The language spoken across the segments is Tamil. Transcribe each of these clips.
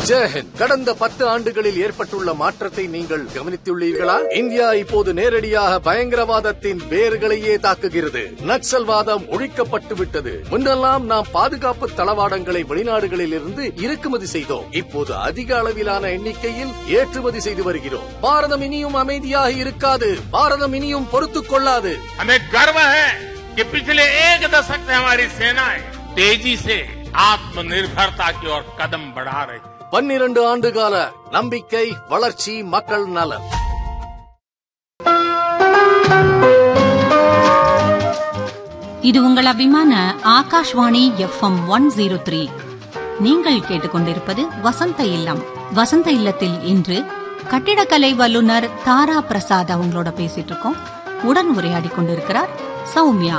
ஜெயஹிந்த் கடந்த பத்து ஆண்டுகளில் ஏற்பட்டுள்ள மாற்றத்தை நீங்கள் கவனித்துள்ளீர்களா இந்தியா இப்போது நேரடியாக பயங்கரவாதத்தின் வேர்களையே தாக்குகிறது நக்சல்வாதம் ஒழிக்கப்பட்டு விட்டது முன்னெல்லாம் நாம் பாதுகாப்பு தளவாடங்களை வெளிநாடுகளில் இருந்து இறக்குமதி செய்தோம் இப்போது அதிக அளவிலான எண்ணிக்கையில் ஏற்றுமதி செய்து வருகிறோம் பாரதம் இனியும் அமைதியாக இருக்காது பாரதம் இனியும் பொறுத்துக் கொள்ளாது हमें गर्व है कि पिछले एक दशक से हमारी सेनाएं तेजी से आत्मनिर्भरता की ओर कदम बढ़ा रही है பன்னிரண்டு ஆண்டுகால நம்பிக்கை வளர்ச்சி மக்கள் நலன் இது உங்கள் அபிமான Akashvani FM one zero three நீங்கள் கேட்டுக்கொண்டிருப்பது வசந்த இல்லம் வசந்த இல்லத்தில் இன்று கட்டிடக்கலை வல்லுநர் தாரா பிரசாத் அவங்களோட பேசிட்டு இருக்கோம் உடன் உரையாடி கொண்டிருக்கிறார் சௌமியா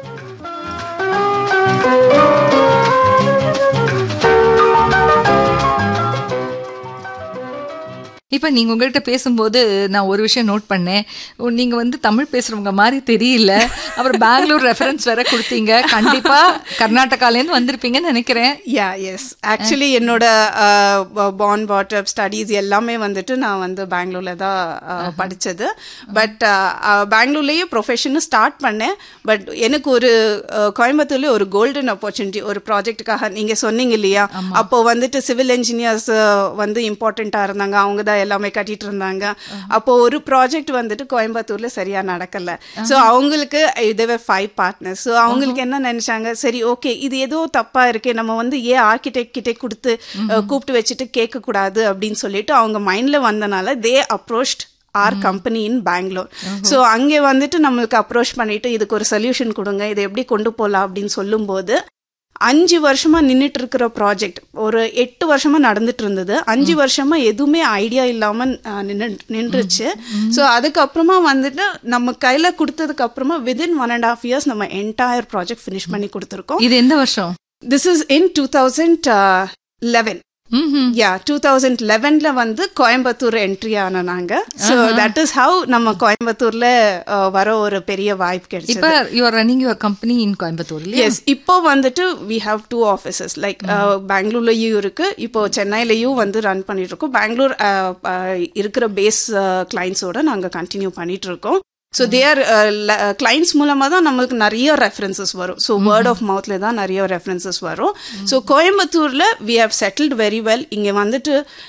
இப்ப நீங்க உங்ககிட்ட பேசும்போது நான் ஒரு விஷயம் நோட் பண்ணேன் ஓ, நீங்க வந்து தமிழ் பேசுறவங்க மாதிரி தெரியல அப்புறம் பெங்களூர் ரெஃபரன்ஸ் வேற கொடுத்தீங்க கண்டிப்பா கர்நாடகால இருந்து வந்திருப்பீங்கன்னு நினைக்கிறேன் யா எஸ் ஆக்சுவலி என்னோட பான் வாட்டர் ஸ்டடீஸ் எல்லாமே வந்துட்டு நான் வந்து பெங்களூர்ல தான் uh, படிச்சது பட் பெங்களூர்லயே ப்ரொஃபஷன் ஸ்டார்ட் பண்ணேன் பட் எனக்கு ஒரு uh, கோயம்புத்தூர்ல ஒரு கோல்டன் ஆப்பர்ச்சுனிட்டி ஒரு ப்ராஜெக்ட்டுக்காக நீங்க சொன்னீங்க இல்லையா அப்போ வந்துட்டு சிவில் இன்ஜினியர்ஸ் வந்து இம்பார்ட்டண்டா இருந்தாங்க அவங்க தான் எல்லாமே கட்டிட்டு இருந்தாங்க அப்போ ஒரு ப்ராஜெக்ட் வந்துட்டு கோயம்புத்தூர்ல சரியா நடக்கல ஸோ அவங்களுக்கு இதுவே ஃபைவ் பார்ட்னர்ஸ் ஸோ அவங்களுக்கு என்ன நினைச்சாங்க சரி ஓகே இது ஏதோ தப்பா இருக்கே நம்ம வந்து ஏன் ஆர்கிடெக்ட் கிட்டே கொடுத்து அஹ், கூப்பிட்டு வச்சுட்டு கேட்க கூடாது அப்படின்னு சொல்லிட்டு அவங்க மைண்ட்ல வந்தனால they approached our company in Bangalore so அங்கே வந்துட்டு நம்மளுக்கு அப்ரோச் பண்ணிட்டு இதுக்கு ஒரு சொல்யூஷன் கொடுங்க இதை எப்படி கொண்டு போகலாம் அப்படின்னு சொல்லும்போது அஞ்சு வருஷமா நின்றுட்டு இருக்கிற ப்ராஜெக்ட் ஒரு எட்டு வருஷமா நடந்துட்டு இருந்தது அஞ்சு வருஷமா எதுவுமே ஐடியா இல்லாம அஹ், நின்னு நின்றுச்சு ஸோ அதுக்கப்புறமா வந்துட்டு நம்ம கையில கொடுத்ததுக்கு அப்புறமா within one and half years நம்ம என்டையர் ப்ராஜெக்ட் ஃபினிஷ் பண்ணி கொடுத்துருக்கோம் இது எந்த வருஷம் this is in two thousand eleven ம்ஹும். யா டூ தௌசண்ட் லெவன்ல வந்து கோயம்புத்தூர் என்ட்ரி ஆன நாங்க ஸோ தட் இஸ் ஹவு நம்ம கோயம்புத்தூர்ல uh, வர ஒரு பெரிய வாய்ப்பு கிடைச்சது இப்ப you're running your company in Coimbatore இல்லையா எஸ் இப்போ வந்துட்டு we have two offices like பெங்களூர்லயும் இருக்கு இப்போ சென்னையிலயும் வந்து ரன் பண்ணிட்டு இருக்கோம் பெங்களூர் uh, uh, இருக்கிற பேஸ் கிளைண்ட்ஸோட நாங்க கண்டினியூ பண்ணிட்டு இருக்கோம் ஸோ தேர் கிளைண்ட்ஸ் மூலமாக தான் நம்மளுக்கு நிறைய ரெஃபரன்சஸ் வரும் ஸோ வேர்ட் ஆஃப் மவுத்ல தான் நிறைய ரெஃபரன்சஸ் வரும் ஸோ கோயம்புத்தூர்ல we have settled very well இங்கே வந்துட்டு